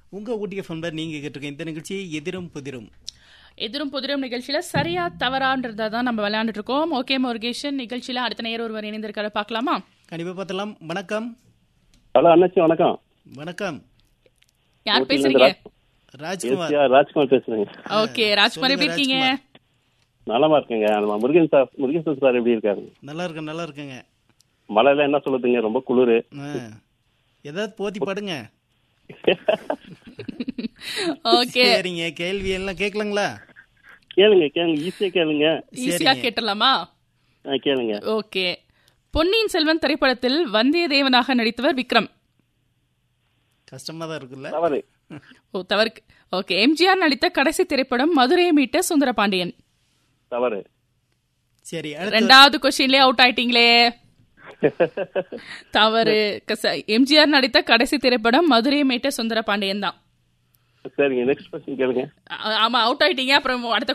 உங்க ஊட்டிய ஃபன்பர் நீங்க கேட்டிருக்க இந்த நிகழ்ச்சி எதிரும் புதிரும் எதிரும் புதிரும் நிகழ்ச்சியில சரியா தவறான்றதை தான் நம்ம விளையாண்டுட்டு இருக்கோம் ஓகே முருகேஷன் நிகழ்ச்சியில அடுத்த நேரம் ஒருவர் இணைந்திருக்காரு பார்க்கலாமா கண்டிப்பா பார்த்தலாம் வணக்கம் ஹலோ அண்ணாச்சி வணக்கம் வணக்கம் யார் ஊட்டில பேசுறீங்க இருந்து ராஜ்குமார் எஸ்ஆர் ராஜ்குமார் பேசுறேங்க ஓகே ராஜ்குமார் எப்படி சொல்லுங்க, இருக்கீங்க நலமா இருக்கேங்க நம்ம முருகன் சார் முருகன் சார் எப்படி இருக்காரு நல்லா இருக்கேன் நல்லா இருக்கேங்க மழையில என்ன சொல்லுதுங்க ரொம்ப குளிரு ஆ. ஏதாவது போத்தி படுங்க ஓகே சரிங்க கேள்வி எல்லாம் கேட்கலாங்களா கேளுங்க கேளுங்க ஈஸியா கேளுங்க ஈஸியா கேட்டலாமா ஆ, கேளுங்க ஓகே பொன்னியின் செல்வன் திரைப்படத்தில் வந்தியத்தேவனாக நடித்தவர் விக்ரம் கஷ்டமா தான் இருக்குல்ல தவறு ஓ தவறு ஓகே எம்ஜிஆர் நடித்த கடைசி திரைப்படம் மதுரையை மீட்ட சுந்தரபாண்டியன் தவறு சரி அடுத்து ரெண்டாவது கொஸ்டின்லயே அவுட் ஆயிட்டீங்களே தவறு கச- எம்ஜிஆர் நடித்த கடைசி திரைப்படம் மதுரையை மீட்ட சுந்தரபாண்டியன் தான் சரிங்க நெக்ஸ்ட் கொஸ்டின் கேளுங்க ஆ- ஆமா அவுட் ஆயிட்டீங்க அப்புறம் அடுத்த